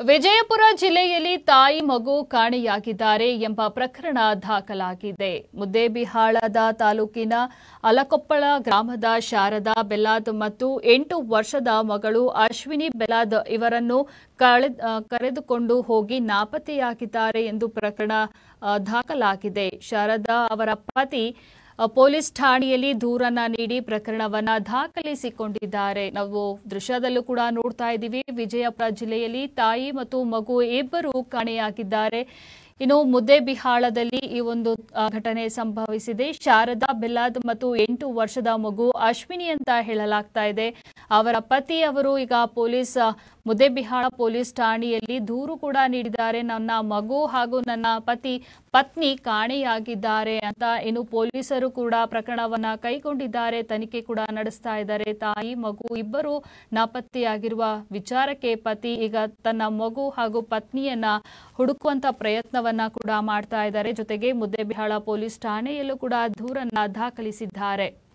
ವಿಜಯಪುರ ಜಿಲ್ಲೆಯಲ್ಲಿ ತಾಯಿ ಮಗು ಕಾಣೆಯಾಗಿದ್ದಾರೆ ಎಂಬ ಪ್ರಕರಣ ದಾಖಲಾಗಿದೆ ಮುದ್ದೇಬಿಹಾಳದ ತಾಲೂಕಿನ ಅಲಕೊಪ್ಪಳ ಗ್ರಾಮದ ಶಾರದಾ ಬೆಲಾದ್ ಮತ್ತು ಎಂಟು ವರ್ಷದ ಮಗಳು ಅಶ್ವಿನಿ ಬೆಲಾದ್ ಇವರನ್ನು ಕಳೆ- ಆ, ಕರೆದುಕೊಂಡು ಹೋಗಿ ನಾಪತ್ತೆಯಾಗಿದ್ದಾರೆ ಎಂದು ಪ್ರಕರಣ ಆ, ದಾಖಲಾಗಿದೆ ಶಾರದಾ ಅವರ ಪತಿ ಆ, ಪೊಲೀಸ್ ಠಾಣೆಯಲ್ಲಿ ದೂರನ್ನ ನೀಡಿ ಪ್ರಕರಣವನ್ನ ದಾಖಲಿಸಿಕೊಂಡಿದ್ದಾರೆ ನಾವು ದೃಶ್ಯದಲ್ಲೂ ಕೂಡ ನೋಡ್ತಾ ಇದ್ದೀವಿ ವಿಜಯಪುರ ಜಿಲ್ಲೆಯಲ್ಲಿ ತಾಯಿ ಮತ್ತು ಮಗು ಇಬ್ಬರು ಕಾಣೆಯಾಗಿದ್ದಾರೆ ಇನ್ನು ಮುದ್ದೇಬಿಹಾಳದಲ್ಲಿ ಈ ಒಂದು ಆ, ಘಟನೆ ಸಂಭವಿಸಿದೆ ಶಾರದಾ ಬೆಲ್ಲಾದ್ ಮತ್ತು ಎಂಟು ವರ್ಷದ ಮಗು ಅಶ್ವಿನಿ ಅಂತ ಹೇಳಲಾಗ್ತಾ ಇದೆ ಅವರ ಪತಿ ಅವರು ಈಗ ಪೊಲೀಸ್ ಆ, ಮುದ್ದೇಬಿಹಾಳ ಪೊಲೀಸ್ ಠಾಣೆಯಲ್ಲಿ ದೂರು ಕೂಡ ನೀಡಿದ್ದಾರೆ ನನ್ನ ಮಗು ಹಾಗೂ ನನ್ನ ಪತಿ ಪತ್ನಿ ಕಾಣೆಯಾಗಿದ್ದಾರೆ ಅಂತ ಇನ್ನು ಪೊಲೀಸರು ಕೂಡ ಪ್ರಕರಣವನ್ನ ಕೈಗೊಂಡಿದ್ದಾರೆ ತನಿಖೆ ಕೂಡ ನಡೆಸ್ತಾ ಇದ್ದಾರೆ ತಾಯಿ ಮಗು ಇಬ್ಬರು ನಾಪತ್ತೆಯಾಗಿರುವ ವಿಚಾರಕ್ಕೆ ಪತಿ ಈಗ ತನ್ನ ಮಗು ಹಾಗೂ ಪತ್ನಿಯನ್ನ ಹುಡುಕುವಂತ ಪ್ರಯತ್ನವನ್ನ ಕೂಡ ಮಾಡ್ತಾ ಇದ್ದಾರೆ ಜೊತೆಗೆ ಮುದ್ದೇಬಿಹಾಳ ಪೊಲೀಸ್ ಠಾಣೆಯಲ್ಲೂ ಕೂಡ ದೂರನ್ನ ದಾಖಲಿಸಿದ್ದಾರೆ